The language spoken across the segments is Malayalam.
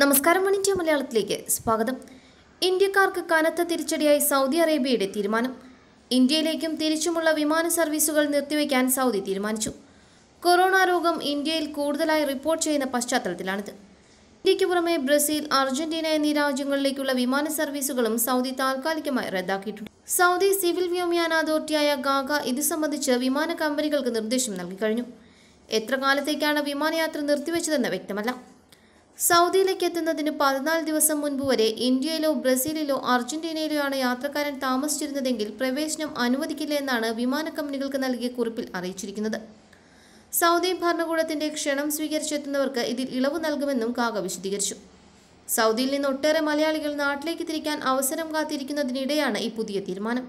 നമസ്കാരം മണിജ്യ മലയാളത്തിലേക്ക് സ്വാഗതം ഇന്ത്യക്കാർക്ക് കനത്ത തിരിച്ചടിയായി സൗദി അറേബ്യയുടെ തീരുമാനം ഇന്ത്യയിലേക്കും തിരിച്ചുമുള്ള വിമാന സർവീസുകൾ നിർത്തിവെക്കാൻ സൗദി തീരുമാനിച്ചു കൊറോണ രോഗം ഇന്ത്യയിൽ കൂടുതലായി റിപ്പോർട്ട് ചെയ്യുന്ന പശ്ചാത്തലത്തിലാണിത് ഇന്ത്യയ്ക്ക് പുറമെ ബ്രസീൽ അർജന്റീന എന്നീ രാജ്യങ്ങളിലേക്കുള്ള വിമാന സർവീസുകളും സൗദി താൽക്കാലികമായി റദ്ദാക്കിയിട്ടുണ്ട് സൗദി സിവിൽ വ്യോമയാന അതോറിറ്റിയായ ഗാഗ ഇത് സംബന്ധിച്ച് വിമാന കമ്പനികൾക്ക് നിർദ്ദേശം നൽകി കഴിഞ്ഞു എത്ര കാലത്തേക്കാണ് വിമാനയാത്ര നിർത്തിവെച്ചതെന്ന് വ്യക്തമല്ല സൗദിയിലേക്ക് എത്തുന്നതിന് പതിനാല് ദിവസം മുൻപ് വരെ ഇന്ത്യയിലോ ബ്രസീലിലോ അർജന്റീനയിലോ ആണ് യാത്രക്കാരൻ താമസിച്ചിരുന്നതെങ്കിൽ പ്രവേശനം അനുവദിക്കില്ല എന്നാണ് വിമാന കമ്പനികൾക്ക് നൽകിയ കുറിപ്പിൽ അറിയിച്ചിരിക്കുന്നത് സൗദി ഭരണകൂടത്തിന്റെ ക്ഷണം സ്വീകരിച്ചെത്തുന്നവർക്ക് ഇതിൽ ഇളവ് നൽകുമെന്നും കാക വിശദീകരിച്ചു സൗദിയിൽ നിന്ന് ഒട്ടേറെ മലയാളികൾ നാട്ടിലേക്ക് തിരിക്കാൻ അവസരം കാത്തിരിക്കുന്നതിനിടെയാണ് ഈ പുതിയ തീരുമാനം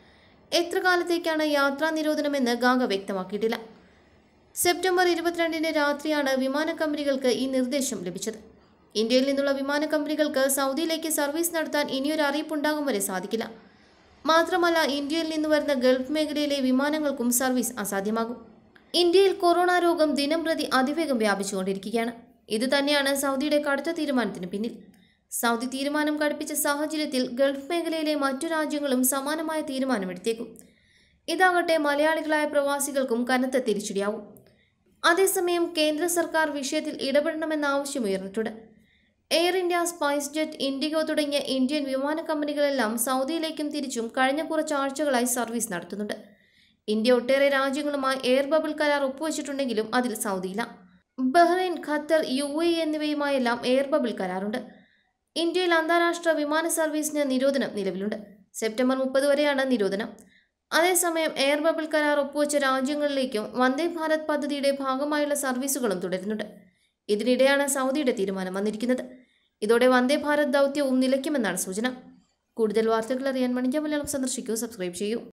എത്ര കാലത്തേക്കാണ് യാത്രാ നിരോധനമെന്ന് ഗാഗ വ്യക്തമാക്കിയിട്ടില്ല സെപ്റ്റംബർ ഇരുപത്തിരണ്ടിന് രാത്രിയാണ് വിമാന കമ്പനികൾക്ക് ഈ നിർദ്ദേശം ലഭിച്ചത് ഇന്ത്യയിൽ നിന്നുള്ള വിമാന കമ്പനികൾക്ക് സൗദിയിലേക്ക് സർവീസ് നടത്താൻ ഇനിയൊരു അറിയിപ്പുണ്ടാകും വരെ സാധിക്കില്ല മാത്രമല്ല ഇന്ത്യയിൽ നിന്ന് വരുന്ന ഗൾഫ് മേഖലയിലെ വിമാനങ്ങൾക്കും സർവീസ് അസാധ്യമാകും ഇന്ത്യയിൽ കൊറോണ രോഗം ദിനം പ്രതി അതിവേഗം വ്യാപിച്ചുകൊണ്ടിരിക്കുകയാണ് ഇത് തന്നെയാണ് സൗദിയുടെ കടുത്ത തീരുമാനത്തിന് പിന്നിൽ സൗദി തീരുമാനം കടുപ്പിച്ച സാഹചര്യത്തിൽ ഗൾഫ് മേഖലയിലെ മറ്റു രാജ്യങ്ങളും സമാനമായ തീരുമാനമെടുത്തേക്കും ഇതാകട്ടെ മലയാളികളായ പ്രവാസികൾക്കും കനത്ത തിരിച്ചടിയാവും അതേസമയം കേന്ദ്ര സർക്കാർ വിഷയത്തിൽ ഇടപെടണമെന്ന ആവശ്യമുയർന്നിട്ടുണ്ട് air India SpiceJet IndiGo തുടങ്ങിയ ഇന്ത്യൻ വിമാന കമ്പനികളെല്ലാം സൗദിയിലേക്കും തിരിച്ചും കഴിഞ്ഞ കുറച്ച് ആഴ്ചകളായി സർവീസ് നടത്തുന്നുണ്ട് ഇന്ത്യ ഒട്ടേറെ രാജ്യങ്ങളുമായി എയർ ബബിൾ കരാർ ഒപ്പുവെച്ചിട്ടുണ്ടെങ്കിലും അതിൽ സൗദിയില്ല ബഹ്റൈൻ ഖത്തർ യു എ എന്നിവയുമായെല്ലാം എയർ ബബിൾ കരാറുണ്ട് ഇന്ത്യയിൽ അന്താരാഷ്ട്ര വിമാന സർവീസിന് നിരോധനം നിലവിലുണ്ട് സെപ്റ്റംബർ മുപ്പത് വരെയാണ് നിരോധനം അതേസമയം എയർ ബബിൾ കരാർ ഒപ്പുവെച്ച രാജ്യങ്ങളിലേക്കും വന്ദേ ഭാരത് പദ്ധതിയുടെ ഭാഗമായുള്ള സർവീസുകളും തുടരുന്നുണ്ട് ഇതിനിടെയാണ് സൗദിയുടെ തീരുമാനം വന്നിരിക്കുന്നത് ഇതോടെ വന്ദേ ഭാരത് ദൗത്യവും നിലയ്ക്കുമെന്നാണ് സൂചന കൂടുതൽ വാർത്തകൾ അറിയാൻ മണിജ മലയാളം സന്ദർശിക്കൂ സബ്സ്ക്രൈബ് ചെയ്യൂ